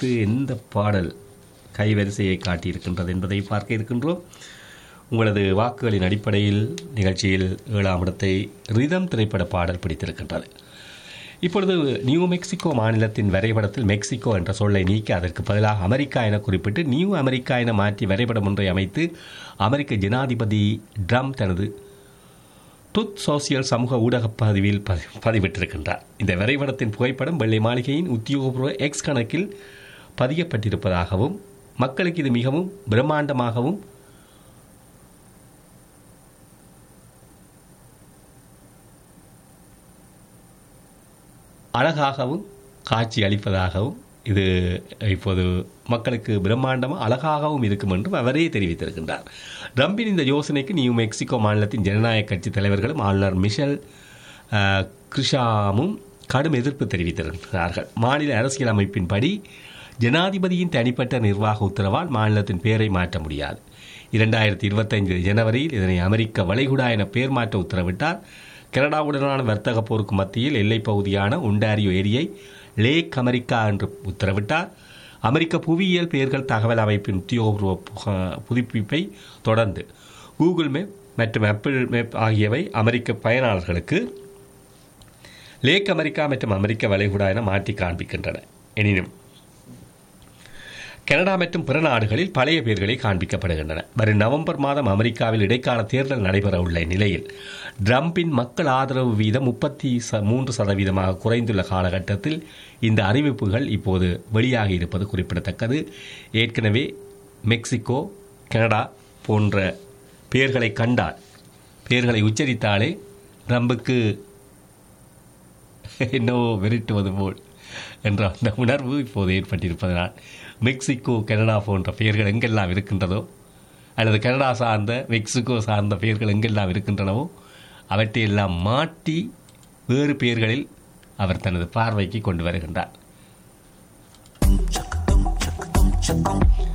அடுத்து எந்த பாடல் கைவரிசையை காட்டியிருக்கின்றது என்பதை பார்க்க இருக்கின்றோம் உங்களது வாக்குகளின் அடிப்படையில் நிகழ்ச்சியில் ஏழாம் இடத்தை ரிதம் திரைப்பட பாடல் பிடித்திருக்கின்றது இப்பொழுது நியூ மெக்சிகோ மாநிலத்தின் வரைபடத்தில் மெக்சிகோ என்ற சொல்லை நீக்கி அதற்கு பதிலாக அமெரிக்கா என குறிப்பிட்டு நியூ அமெரிக்கா என மாற்றி வரைபடம் ஒன்றை அமைத்து அமெரிக்க ஜனாதிபதி ட்ரம்ப் தனது ட்ருத் சோசியல் சமூக ஊடக பதிவில் பதி பதிவிட்டிருக்கின்றார் இந்த வரைபடத்தின் புகைப்படம் வெள்ளை மாளிகையின் உத்தியோகபூர்வ எக்ஸ் கணக்கில் பதியப்பட்டிருப்பதாகவும் மக்களுக்கு இது மிகவும் பிரம்மாண்டமாகவும் அழகாகவும் காட்சி அளிப்பதாகவும் இது இப்போது மக்களுக்கு பிரம்மாண்டமாக அழகாகவும் இருக்கும் என்றும் அவரே தெரிவித்திருக்கின்றார் ட்ரம்பின் இந்த யோசனைக்கு நியூ மெக்சிகோ மாநிலத்தின் ஜனநாயக கட்சி தலைவர்களும் ஆளுநர் மிஷல் அஹ், கிருஷாமும் கடும் எதிர்ப்பு தெரிவித்திருக்கிறார்கள் மாநில அரசியல் அமைப்பின்படி ஜனாதிபதியின் தனிப்பட்ட நிர்வாக உத்தரவால் மாநிலத்தின் பெயரை மாற்ற முடியாது இரண்டாயிரத்தி இருபத்தைந்து ஜனவரியில் இதனை அமெரிக்க வளைகுடா என பெயர் மாற்ற உத்தரவிட்டார் கனடாவுடனான வர்த்தக போருக்கு மத்தியில் எல்லைப் பகுதியான ஒண்டாரியோ ஏரியை லேக் அமெரிக்கா என்று உத்தரவிட்டார் அமெரிக்க புவியியல் பெயர்கள் தகவல் அமைப்பின் உத்தியோகபூர்வ புக- புதுப்பிப்பை தொடர்ந்து கூகுள் மேப் மற்றும் ஆப்பிள் மேப் ஆகியவை அமெரிக்க பயனாளர்களுக்கு லேக் அமெரிக்கா மற்றும் அமெரிக்க வளைகுடா என மாற்றி காண்பிக்கின்றன எனினும் கனடா மற்றும் பிற நாடுகளில் பழைய பெயர்களை காண்பிக்கப்படுகின்றன வரும் நவம்பர் மாதம் அமெரிக்காவில் இடைக்கால தேர்தல் நடைபெற உள்ள நிலையில் ட்ரம்பின் மக்கள் ஆதரவு வீதம் முப்பத்தி ச மூன்று சதவீதமாக குறைந்துள்ள காலகட்டத்தில் இந்த அறிவிப்புகள் இப்போது வெளியாகி இருப்பது குறிப்பிடத்தக்கது ஏற்கனவே மெக்சிகோ கனடா போன்ற பெயர்களை கண்டால் பெயர்களை உச்சரித்தாலே ட்ரம்புக்கு என்னவோ விரட்டுவது போல் என்ற அந்த உணர்வு இப்போது ஏற்பட்டிருப்பதனால் மெக்சிகோ கனடா போன்ற பெயர்கள் எங்கெல்லாம் இருக்கின்றதோ அல்லது கனடா சார்ந்த மெக்சிகோ சார்ந்த பெயர்கள் எங்கெல்லாம் இருக்கின்றனவோ அவற்றையெல்லாம் மாற்றி வேறு பெயர்களில் அவர் தனது பார்வைக்கு கொண்டு வருகின்றார்